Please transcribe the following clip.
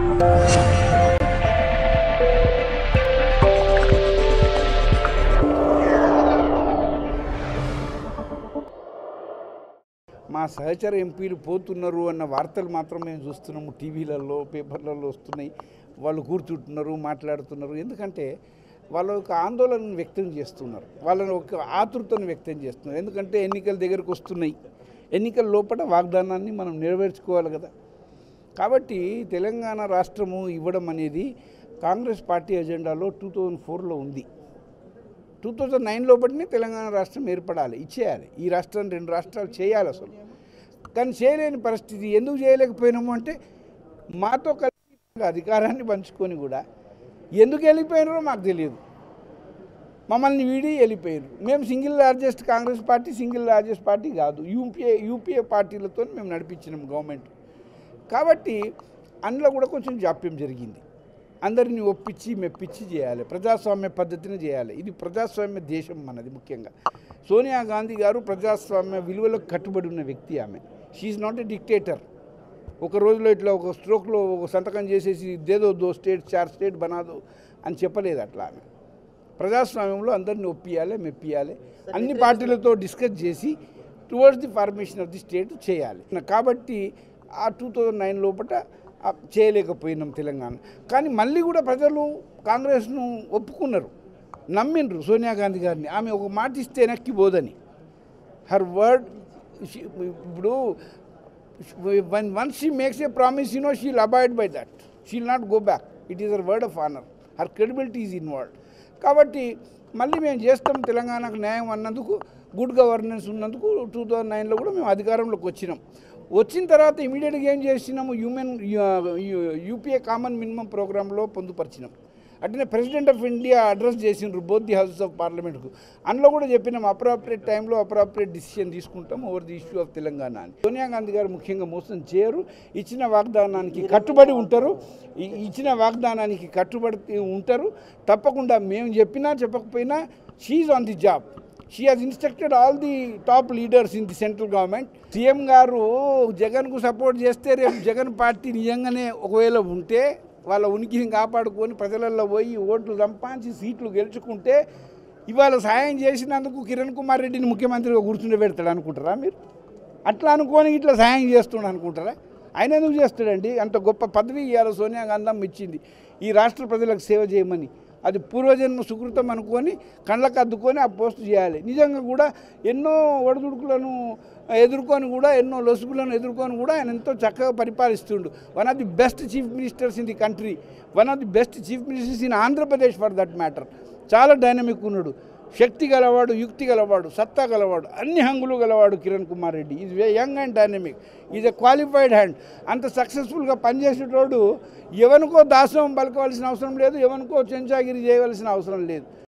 మా సహచర ఎంపీలు పోతున్నారు అన్న వార్తలు మాత్రం మేము చూస్తున్నాము టీవీలలో పేపర్లలో వస్తున్నాయి వాళ్ళు కూర్చుంటున్నారు మాట్లాడుతున్నారు ఎందుకంటే వాళ్ళ ఒక ఆందోళనను వ్యక్తం చేస్తున్నారు వాళ్ళని ఒక ఆతృతను వ్యక్తం చేస్తున్నారు ఎందుకంటే ఎన్నికల దగ్గరకు వస్తున్నాయి ఎన్నికల లోపల వాగ్దానాన్ని మనం నెరవేర్చుకోవాలి కదా కాబట్టి తెలంగాణ రాష్ట్రము ఇవ్వడం అనేది కాంగ్రెస్ పార్టీ ఎజెండాలో టూ థౌజండ్ ఫోర్లో ఉంది టూ థౌజండ్ నైన్ లోపలనే తెలంగాణ రాష్ట్రం ఏర్పడాలి ఇచ్చేయాలి ఈ రాష్ట్రాన్ని రెండు రాష్ట్రాలు చేయాలి అసలు కానీ చేయలేని పరిస్థితి ఎందుకు చేయలేకపోయినాము అంటే మాతో కలిసి అధికారాన్ని పంచుకొని కూడా ఎందుకు వెళ్ళిపోయినారో మాకు తెలియదు మమ్మల్ని వీడి వెళ్ళిపోయారు మేము single largest Congress party single largest party కాదు యూపీఏ యూపీఏ పార్టీలతో మేము నడిపించినాం గవర్నమెంట్ కాబట్టి అందులో కూడా కొంచెం జాప్యం జరిగింది అందరినీ ఒప్పించి మెప్పించి చేయాలి ప్రజాస్వామ్య పద్ధతిని చేయాలి ఇది ప్రజాస్వామ్య దేశం మనది ముఖ్యంగా సోనియా గాంధీ గారు ప్రజాస్వామ్య విలువలకు కట్టుబడి ఉన్న వ్యక్తి ఆమె షీఈ్ నాట్ ఎ డిక్టేటర్ ఒక రోజులో ఇట్లా ఒక స్ట్రోక్లో ఒక సంతకం చేసేసి దేదో దో స్టేట్ చార్ స్టేట్ బనాదో అని చెప్పలేదు అట్లా ఆమె ప్రజాస్వామ్యంలో అందరిని ఒప్పియాలి మెప్పియాలి అన్ని పార్టీలతో డిస్కస్ చేసి towards the formation of the state చేయాలి కాబట్టి ఆ టూ థౌజండ్ నైన్ లోపల ఆ చేయలేకపోయినాం తెలంగాణ కానీ మళ్ళీ కూడా ప్రజలు కాంగ్రెస్ను ఒప్పుకున్నారు నమ్మిండ్రు సోనియా గాంధీ గారిని ఆమె ఒక మాట ఇస్తే వెనక్కి పోదని హర్ వర్డ్ ఇప్పుడు one once she makes a promise you know she'll abide by that she'll not go back it is her word of honour her credibility is involve కాబట్టి మళ్ళీ మేము చేస్తాం తెలంగాణకు న్యాయం అన్నందుకు గుడ్ గవర్నెన్స్ ఉన్నందుకు టూ థౌజండ్ నైన్లో కూడా మేము అధికారంలోకి వచ్చినాం వచ్చిన తర్వాత ఇమీడియట్గా ఏం చేసినాము హ్యూమన్ యూపీఏ కామన్ మినిమం ప్రోగ్రాంలో పొందుపరిచినాం అట్లనే ప్రెసిడెంట్ ఆఫ్ ఇండియా అడ్రస్ చేసిండ్రు బోత్ ది హౌసెస్ ఆఫ్ పార్లమెంట్కు అందులో కూడా చెప్పినాం అప్రాపరేట్ టైంలో అప్రాపరేట్ డిసిషన్ తీసుకుంటాం over the issue of Telangana అని సోనియా గాంధీ గారు ముఖ్యంగా మోసం చేయరు ఇచ్చిన వాగ్దానానికి కట్టుబడి ఉంటారు ఈ- ఇచ్చిన వాగ్దానానికి కట్టుబడి ఉంటారు తప్పకుండా మేము చెప్పినా చెప్పకపోయినా she's on the job she has instructed all the top leaders in the central government CM గారు జగన్కు సపోర్ట్ చేస్తే రేపు జగన్ పార్టీ నిజంగానే ఒకవేళ ఉంటే వాళ్ళ ఉనికిని కాపాడుకొని ప్రజలలో పోయి ఓట్లు సంపాదించి సీట్లు గెలుచుకుంటే ఇవాళ సాయం చేసినందుకు కిరణ్ కుమార్ రెడ్డిని ముఖ్యమంత్రిగా కూర్చుండబెడతాడు అనుకుంటారా మీరు అట్లా అనుకొని ఇట్లా సాయం చేస్తుండ అనుకుంటారా ఆయన ఎందుకు చేస్తాడండి అంత గొప్ప పదవి ఇవాళ సోనియా గాంధీ ఇచ్చింది ఈ రాష్ట్ర ప్రజలకు సేవ చేయమని అది పూర్వజన్మ సుకృతం అనుకొని కళ్ళకు అద్దుకొని ఆ పోస్ట్ చేయాలి నిజంగా కూడా ఎన్నో ఒడిదుడుకులను ఎదుర్కొని కూడా ఎన్నో లొసుగులను ఎదుర్కొని కూడా ఆయన ఎంతో చక్కగా పరిపాలిస్తుండు one of the best chief ministers in the country one of the best chief ministers in Andhra Pradesh for that matter చాలా డైనమిక్ ఉన్నాడు శక్తి గలవాడు యుక్తి గలవాడు సత్తా గలవాడు అన్ని హంగులు గలవాడు Kiran Kumar Reddy is way young and dynamic is a qualified hand అంత సక్సెస్ఫుల్గా పనిచేసేటోడు ఎవరికో దాసోహం పలకవలసిన అవసరం లేదు ఎవరికో చెంచాగిరి చేయవలసిన అవసరం లేదు